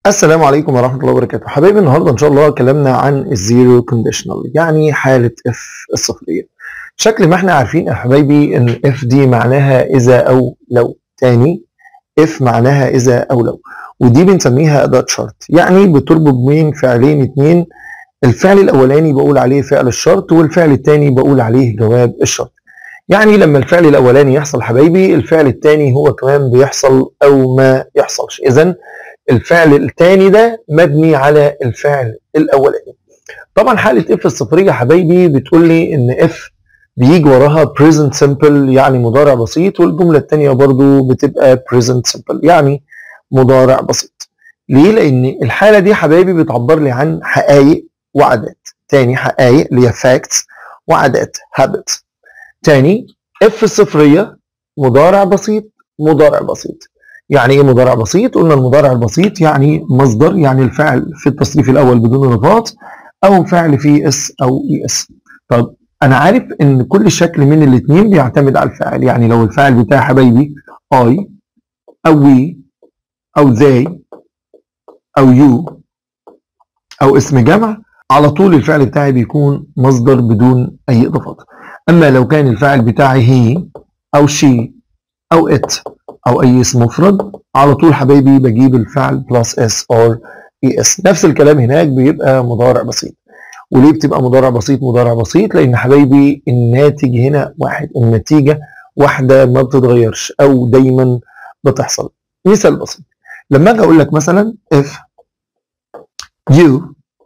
السلام عليكم ورحمة الله وبركاته حبايبي النهاردة إن شاء الله كلامنا عن الزيرو كونديشنال يعني حالة اف الصفرية شكل ما احنا عارفين يا حبايبي إن اف دي معناها إذا أو لو تاني اف معناها إذا أو لو ودي بنسميها أداة شرط يعني بتربط بين فعلين اتنين الفعل الأولاني بقول عليه فعل الشرط والفعل التاني بقول عليه جواب الشرط يعني لما الفعل الأولاني يحصل حبايبي الفعل التاني هو كمان بيحصل أو ما يحصلش إذا الفعل الثاني ده مبني على الفعل الاولاني طبعا حاله اف الصفريه حبايبي بتقول لي ان اف بيجي وراها present simple يعني مضارع بسيط والجمله الثانيه برضو بتبقى present simple يعني مضارع بسيط ليه لان الحاله دي حبايبي بتعبر لي عن حقائق وعادات تاني حقائق اللي هي facts وعادات habits تاني اف الصفريه مضارع بسيط مضارع بسيط يعني ايه مضارع بسيط؟ قلنا المضارع البسيط يعني مصدر يعني الفعل في التصريف الاول بدون اضافات او فعل فيه اس او اي اس. طب انا عارف ان كل شكل من الاثنين بيعتمد على الفاعل يعني لو الفاعل بتاع حبايبي اي او وي او they او يو او اسم جمع على طول الفعل بتاعي بيكون مصدر بدون اي اضافات. اما لو كان الفاعل بتاعي هي او شي او ات او اي اسم مفرد على طول حبايبي بجيب الفعل بلس اس اور اي اس نفس الكلام هناك بيبقى مضارع بسيط وليه بتبقى مضارع بسيط مضارع بسيط لان حبايبي الناتج هنا واحد النتيجه واحده ما بتتغيرش او دايما بتحصل مثال بسيط لما اجي اقول لك مثلا if you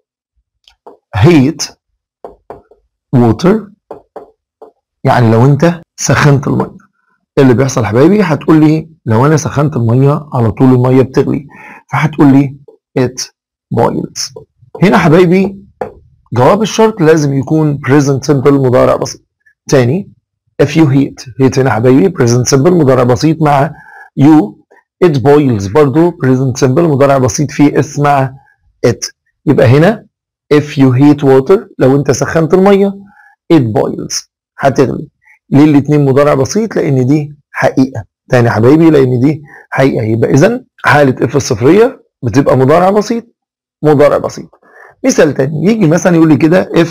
heat water يعني لو انت سخنت الميه ايه اللي بيحصل حبايبي هتقول لي لو انا سخنت الميه على طول الميه بتغلي فهتقول لي it boils هنا حبايبي جواب الشرط لازم يكون present simple مضارع بسيط تاني if you heat heat هنا حبايبي present simple مضارع بسيط مع you it boils برضو present simple مضارع بسيط فيه اس مع it يبقى هنا if you heat water لو انت سخنت الميه it boils هتغلي ليه الاثنين مضارع بسيط لان دي حقيقه تاني يا حبايبي لان دي حقيقه يبقى اذا حاله اف الصفريه بتبقى مضارع بسيط مضارع بسيط مثال تاني يجي مثلا يقول لي كده if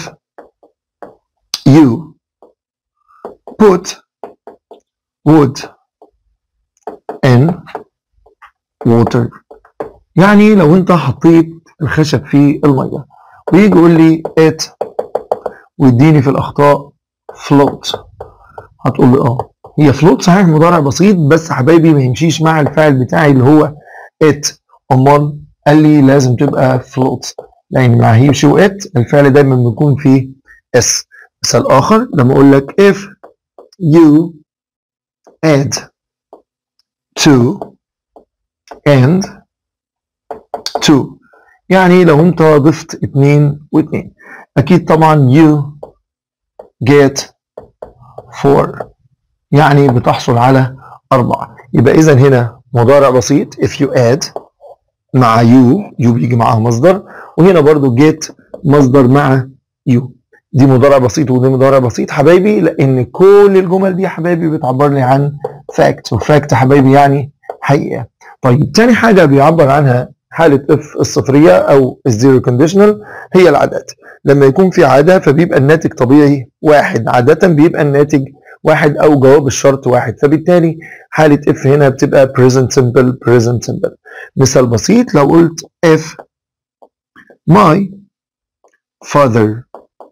you put wood in water يعني لو انت حطيت الخشب في الميه ويجي يقول لي it ويديني في الاخطاء float هتقول لي اه هي فلوت صحيح مضارع بسيط بس حبايبي ما يمشيش مع الفاعل بتاعي اللي هو ات امال قال لي لازم تبقى فلوت لان مع هي شو ات الفعل دايما بيكون فيه اس مثال اخر لما اقول لك if you add to and to يعني لو انت ضفت اتنين واتنين اكيد طبعا you get four يعني بتحصل على أربعة يبقى إذا هنا مضارع بسيط if you add مع you you بيجي معاها مصدر وهنا برضو get مصدر مع you دي مضارع بسيط ودي مضارع بسيط حبايبي لأن كل الجمل دي حبايبي بتعبر لي عن fact وفاكت حبايبي يعني حقيقة طيب تاني حاجة بيعبر عنها حالة اف الصفرية أو الزيرو كونديشنال هي العادات لما يكون في عادة فبيبقى الناتج طبيعي واحد عادة بيبقى الناتج واحد او جواب الشرط واحد فبالتالي حالة اف هنا بتبقى present simple present simple مثال بسيط لو قلت if my father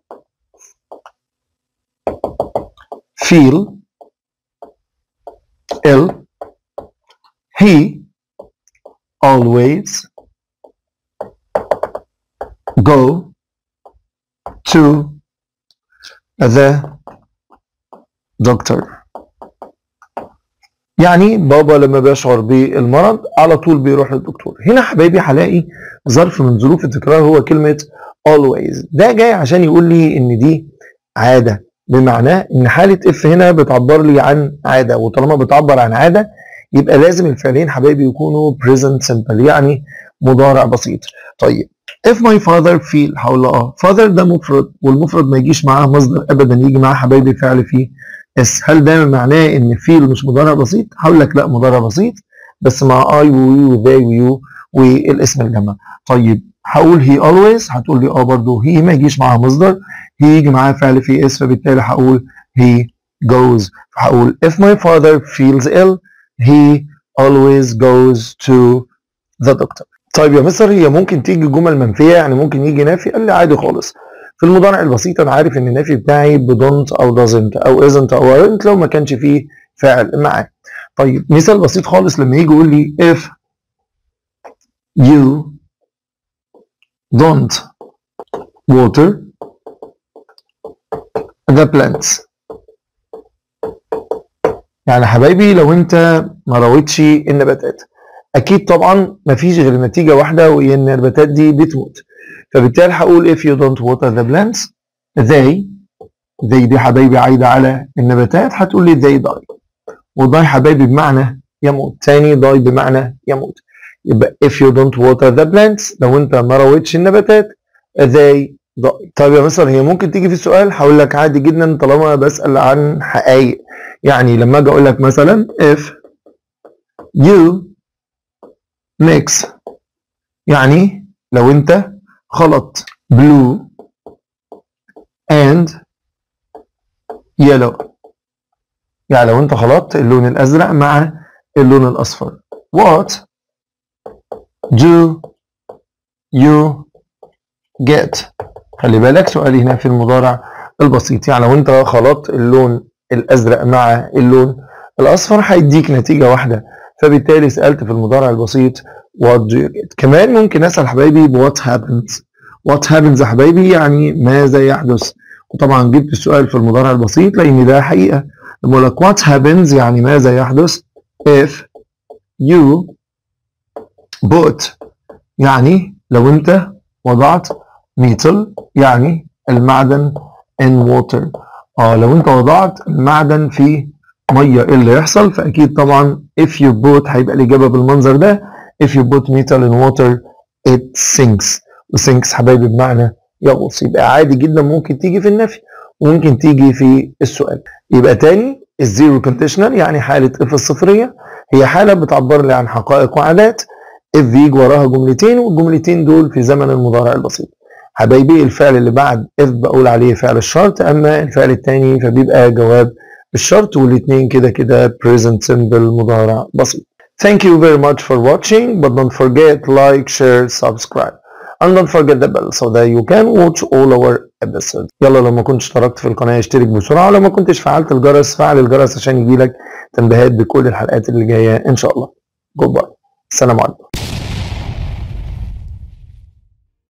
feel ill he always go to the دكتور يعني بابا لما بيشعر بالمرض على طول بيروح للدكتور هنا حبايبي هلاقي ظرف من ظروف التكرار هو كلمة always ده جاي عشان يقول لي ان دي عادة بمعنى ان حالة اف هنا بتعبر لي عن عادة وطالما بتعبر عن عادة يبقى لازم الفعلين حبايبي يكونوا present simple يعني مضارع بسيط طيب if my father feel هقول له اه father ده مفرد والمفرد ما يجيش معاه مصدر ابدا يجي معاه حبايبي فعل فيه اس هل ده معناه ان فيل مش مضارع بسيط؟ هقول لك لا مضارع بسيط بس مع اي وي وذي ويو والاسم الجمع طيب هقول he always هتقول لي اه برضه he ما يجيش معاها مصدر he يجي معاها فعل في اس فبالتالي هقول he goes فهقول if my father feels ill he always goes to the doctor طيب يا مستر هي ممكن تيجي جمل منفيه يعني ممكن يجي نافي قال لي عادي خالص في المضارع البسيط انا عارف ان النافي بتاعي بدونت او doesn't او isn't او aren't لو ما كانش فيه فاعل معاه طيب مثال بسيط خالص لما يجي يقول لي if you don't water the plants يعني حبايبي لو انت ما رويتش النباتات اكيد طبعا مفيش غير نتيجه واحده وهي ان النباتات دي بتموت فبالتالي هقول if you don't water the plants they they دي حبايبي عايده على النباتات هتقول لي they die وضاي حبايبي بمعنى يموت تاني ضاي بمعنى يموت يبقى if you don't water the plants لو انت ما رويتش النباتات they die طيب يا مستر هي ممكن تيجي في السؤال هقول لك عادي جدا طالما بسأل عن حقائق يعني لما اجي اقول لك مثلا if you mix يعني لو انت خلط blue and yellow يعني لو انت خلطت اللون الازرق مع اللون الاصفر what do you get خلي بالك سؤالي هنا في المضارع البسيط يعني لو انت خلطت اللون الازرق مع اللون الاصفر هيديك نتيجه واحده فبالتالي سالت في المضارع البسيط what do you get كمان ممكن اسال حبايبي what happens what happens يا حبايبي يعني ماذا يحدث وطبعا جبت السؤال في المضارع البسيط لان ده حقيقه بقول لك what happens يعني ماذا يحدث if you put يعني لو انت وضعت metal يعني المعدن in water اه لو انت وضعت المعدن في ميه ايه اللي يحصل فاكيد طبعا if you put هيبقى الاجابه بالمنظر ده if you put metal in water it sinks وsinks حبايبي بمعنى يغوص يبقى عادي جدا ممكن تيجي في النفي وممكن تيجي في السؤال يبقى تاني الزيرو كونديشنال يعني حاله اف الصفريه هي حاله بتعبر لي عن حقائق وعادات اف بيجي وراها جملتين والجملتين دول في زمن المضارع البسيط حبايبي الفعل اللي بعد اف بقول عليه فعل الشرط اما الفعل الثاني فبيبقى جواب الشرط والاثنين كده كده present simple مضارع بسيط Thank you very much for watching but don't forget like share subscribe and don't forget the bell so that you can watch all our episodes يلا لو ما كنتش اشتركت في القناة اشترك بسرعة ولو ما كنتش فعلت الجرس فعل الجرس عشان يجيلك تنبيهات بكل الحلقات اللي جاية ان شاء الله جود باي السلام عليكم